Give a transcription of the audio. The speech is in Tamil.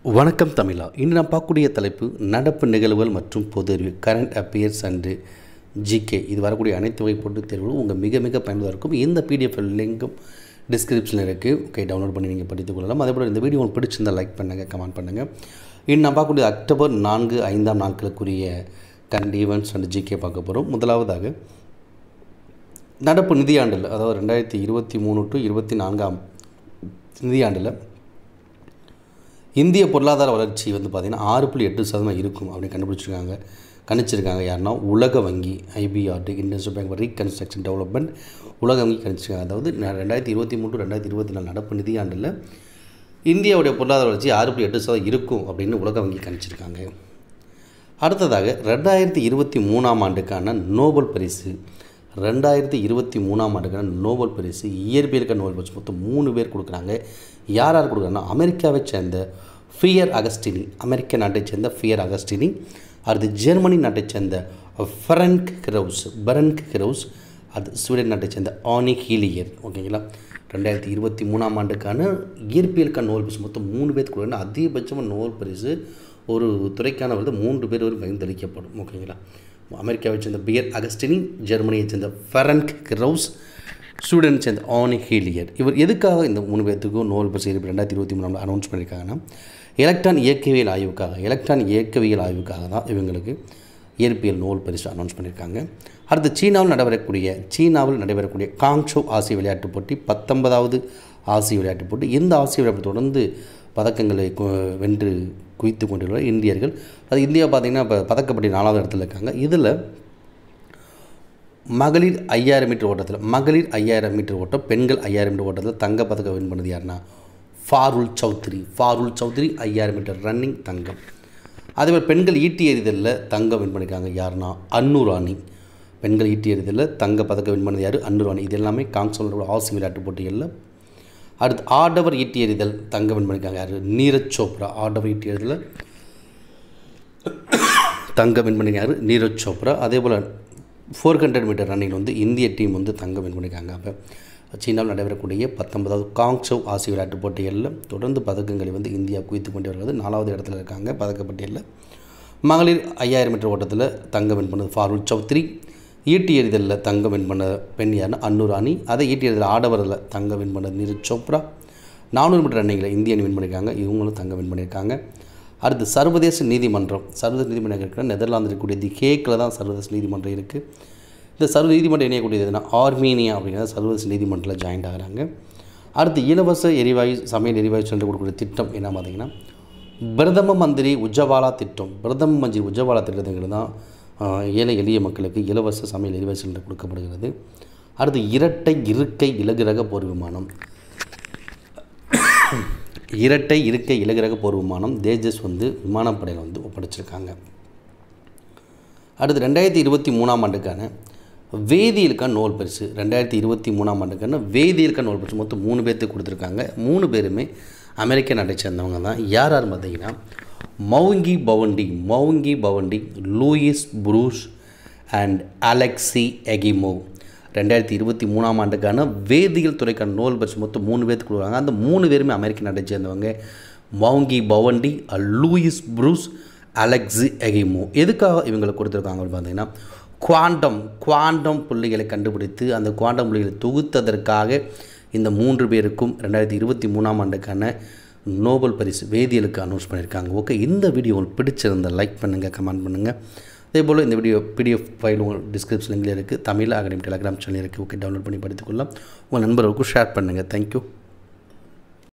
வணக்கம் தமிழா இன்று நாம் பார்க்கக்கூடிய தலைப்பு நடப்பு நிகழ்வுகள் மற்றும் பொது அறிவு கரண்ட் அப்பியர்ஸ் அண்டு ஜிகே இது வரக்கூடிய அனைத்து வகை போட்டு தேர்வுகளும் உங்கள் மிக மிக பயனுள்ளதாக இருக்கும் இந்த பிடிஎஃப் லிங்கும் டிஸ்கிரிப்ஷனில் இருக்குது ஓகே டவுன்லோட் பண்ணி நீங்கள் படித்துக் கொள்ளலாம் அதே போல் இந்த வீடியோ உங்களுக்கு பிடிச்சிருந்தால் லைக் பண்ணுங்கள் கமெண்ட் பண்ணுங்கள் இன்று நான் பார்க்கக்கூடிய அக்டோபர் நான்கு ஐந்தாம் நாட்களுக்குரிய கரண்ட் ஈவெண்ட்ஸ் அண்ட் ஜிகே பார்க்க போகிறோம் முதலாவதாக நடப்பு நிதியாண்டில் அதாவது ரெண்டாயிரத்தி இருபத்தி மூணு டு இருபத்தி நான்காம் நிதியாண்டில் இந்திய பொருளாதார வளர்ச்சி வந்து பார்த்திங்கன்னா ஆறு புள்ளி எட்டு சதவீதம் இருக்கும் அப்படின்னு கண்டுபிடிச்சிருக்காங்க கணிச்சிருக்காங்க யாருன்னா உலக வங்கி IBRD industrial bank reconstruction development உலக வங்கி கணிச்சிருக்காங்க அதாவது ந- ரெண்டாயிரத்தி இருபத்தி மூணு ரெண்டாயிரத்தி இருபத்தி நாலு நடப்பு நிதியாண்டில் இந்தியாவுடைய பொருளாதார வளர்ச்சி ஆறு புள்ளி எட்டு சதவீதம் இருக்கும் அப்படின்னு உலக வங்கி கணிச்சிருக்காங்க அடுத்ததாக ரெண்டாயிரத்தி இருபத்தி மூணாம் ஆண்டுக்கான நோபல் பரிசு ரெண்டாயிரத்தி இருபத்தி மூணாம் ஆண்டுக்கான நோபல் பரிசு இயற்பியலுக்கான நோபல் பரிசு மொத்தம் மூணு பேர் கொடுக்குறாங்க யார் யார் கொடுக்குறாங்கன்னா அமெரிக்காவை சேர்ந்த ஃபியர் அகஸ்டினி அமெரிக்க நாட்டைச் சேர்ந்த ஃபியர் அகஸ்டினி அடுத்து ஜெர்மனி நாட்டைச் சேர்ந்த ஃபரன்க் கிரவுஸ் பரன்க் கிரவுஸ் அது ஸ்வீடன் நாட்டைச் சேர்ந்த ஆனி ஹீலியர் ஓகேங்களா ரெண்டாயிரத்தி இருபத்தி மூணாம் ஆண்டுக்கான இயற்பியலுக்கான நோபல் பரிசு மொத்தம் மூணு பேருக்கு கொடுக்குறாங்க அதிகபட்சமாக நோபல் பரிசு ஒரு துறைக்கான வந்து மூன்று பேர் வரை பகிர்ந்தளிக்கப்படும் ஓகேங்களா அமெரிக்காவை சேர்ந்த பியர் அகஸ்டினி ஜெர்மனியை சேர்ந்த ஃபெரன்க் கிரவுஸ் ஸ்வீடன் சேர்ந்த ஆனி ஹீலியர் இவர் எதுக்காக இந்த மூணு பேர்த்துக்கும் நோபல் பரிசு இருப்பு ரெண்டாயிரத்தி இருபத்தி மூணாம் அனௌன்ஸ் பண்ணியிருக்காங்கன்னா எலக்ட்ரான் இயக்கவியல் ஆய்வுக்காக எலக்ட்ரான் இயக்கவியல் ஆய்வுக்காக தான் இவங்களுக்கு இயற்பியல் நோபல் பரிசு அனௌன்ஸ் பண்ணியிருக்காங்க அடுத்து சீனாவில் நடைபெறக்கூடிய சீனாவில் நடைபெறக்கூடிய காங்ஷோ ஆசிய விளையாட்டுப் போட்டி பத்தொன்பதாவது ஆசிய விளையாட்டுப் போட்டி இந்த ஆசிய விளையாட்டு தொடர்ந்து பதக்கங்களை கு- வென்று குவித்து கொண்டுள்ள இந்தியர்கள் அது இந்தியா பார்த்திங்கன்னா இப்போ பதக்கப்பட்டி நாலாவது இடத்துல இருக்காங்க இதில் மகளிர் ஐயாயிரம் மீட்டர் ஓட்டத்தில் மகளிர் ஐயாயிரம் மீட்டர் ஓட்டம் பெண்கள் ஐயாயிரம் மீட்டர் ஓட்டத்தில் தங்க பதக்கம் வின் பண்ணது யாருன்னா ஃபாருல் சௌத்ரி ஃபாருல் சௌத்ரி ஐயாயிரம் மீட்டர் ரன்னிங் தங்கம் அதேபோல் பெண்கள் ஈட்டி எறிதலில் தங்கம் வின் பண்ணியிருக்காங்க யாருன்னா அன்னு ராணி பெண்கள் ஈட்டி எறிதலில் தங்க பதக்கம் வின் பண்ணது யார் அன்னு ராணி இது எல்லாமே காங்சோலோட ஆசிய விளையாட்டுப் போட்டிகளில் அடுத்து ஆடவர் ஈட்டி எறிதல் தங்கம் வின் பண்ணியிருக்காங்க யார் நீரஜ் சோப்ரா ஆடவர் ஈட்டி எறிதலில் தங்கம் வின் பண்ணியிருக்காரு நீரஜ் சோப்ரா அதே போல் ஃபோர் ஹண்ட்ரட் மீட்டர் ரன்னிங் வந்து இந்திய டீம் வந்து தங்கம் வின் பண்ணியிருக்காங்க அப்போ சீனாவில் நடைபெறக்கூடிய பத்தொன்பதாவது காங்சோ ஆசிய விளையாட்டுப் போட்டிகளில் தொடர்ந்து பதக்கங்களை வந்து இந்தியா குவித்து கொண்டு வருகிறது நாலாவது இடத்துல இருக்காங்க பதக்கப்பட்டியலில் மகளிர் ஐயாயிரம் மீட்டர் ஓட்டத்தில் தங்கம் வின் பண்ணது ஃபாரூல் சௌத்ரி ஈட்டி எறிதலில் தங்கம் வின் பண்ண பெண் யாருன்னா அன்னு ராணி அதை ஈட்டி எறிதல் ஆடவரில் தங்கம் வின் பண்ணது நீரஜ் சோப்ரா நானூறு மீட்டர் ரன்னிங்கில் இந்தியன் வின் பண்ணியிருக்காங்க இவங்களும் தங்கம் வின் பண்ணியிருக்காங்க அடுத்து சர்வதேச நீதிமன்றம் சர்வதேச நீதிமன்றம் இருக்கிற நெதர்லாந்து இருக்கக்கூடிய தி ஹேக்கில் தான் சர்வதேச நீதிமன்றம் இருக்குது இந்த சர்வ நீதிமன்றம் இணையக்கூடியது எதுனா ஆர்மீனியா அப்படிங்கிற சர்வதேச நீதிமன்றத்தில் ஜாயின்ட் ஆகுறாங்க அடுத்து இலவச எரிவாயு சமையல் எரிவாயு சென்று கொடுக்கக்கூடிய திட்டம் என்ன பார்த்தீங்கன்னா பிரதம மந்திரி உஜ்ஜவாலா திட்டம் பிரதம மந்திரி உஜ்ஜவாலா திட்டத்துங்கிறது தான் ஆஹ், ஏழை எளிய மக்களுக்கு இலவச சமையல் எரிவாயு சிலிண்டர் கொடுக்கப்படுகிறது அடுத்து இரட்டை இருக்கை இலகுரக போர் விமானம் இரட்டை இருக்கை இலகுரக போர் விமானம் தேஜஸ் வந்து விமானப்படையில் வந்து ஒப்படைச்சிருக்காங்க அடுத்து ரெண்டாயிரத்தி இருபத்தி மூணாம் ஆண்டுக்கான வேதியியலுக்கான நோல் பரிசு ரெண்டாயிரத்தி இருபத்தி மூணாம் ஆண்டுக்கான வேதியியலுக்கான நோல் பரிசு மொத்தம் மூணு பேர்த்துக்கு கொடுத்துருக்காங்க மூணு பேருமே அமெரிக்க நாட்டை சேர்ந்தவங்க தான் யார் யார் பார்த்தீங்கன்னா Moungi Bawendi Moungi Bawendi Louis Brus and Alexei Ekimov ரெண்டாயிரத்தி இருபத்தி மூணாம் ஆண்டுக்கான வேதியியல் துறைக்கான நோல் பரிசு மொத்தம் மூணு பேர்த்துக்கு கொடுக்குறாங்க அந்த மூணு பேருமே அமெரிக்க நாட்டை சேர்ந்தவங்க Moungi Bawendi Louis Brus Alexei Ekimov எதுக்காக இவங்களை கொடுத்துருக்காங்க அப்படின்னு பார்த்தீங்கன்னா குவாண்டம் குவாண்டம் புள்ளிகளை கண்டுபிடித்து அந்த குவாண்டம் புள்ளிகளை தொகுத்ததற்காக இந்த மூன்று பேருக்கும் ரெண்டாயிரத்தி இருபத்தி மூணாம் ஆண்டுக்கான நோபல் பரிசு வேதியியலுக்கு அனௌன்ஸ் பண்ணியிருக்காங்க ஓகே இந்த வீடியோ உங்களுக்கு பிடிச்சிருந்தா லைக் பண்ணுங்கள் கமெண்ட் பண்ணுங்கள் அதே போல் இந்த வீடியோ பிடிஎஃப் ஃபைல் உங்கள் டிஸ்கிரிப்ஷன் லிங்கில் இருக்குது தமிழ் அகாடமி டெலிகிராம் சேனல் இருக்குது ஓகே டவுன்லோட் பண்ணி படித்துக்கொள்ளலாம் உங்கள் நண்பர்களுக்கும் ஷேர் பண்ணுங்கள் தேங்க்யூ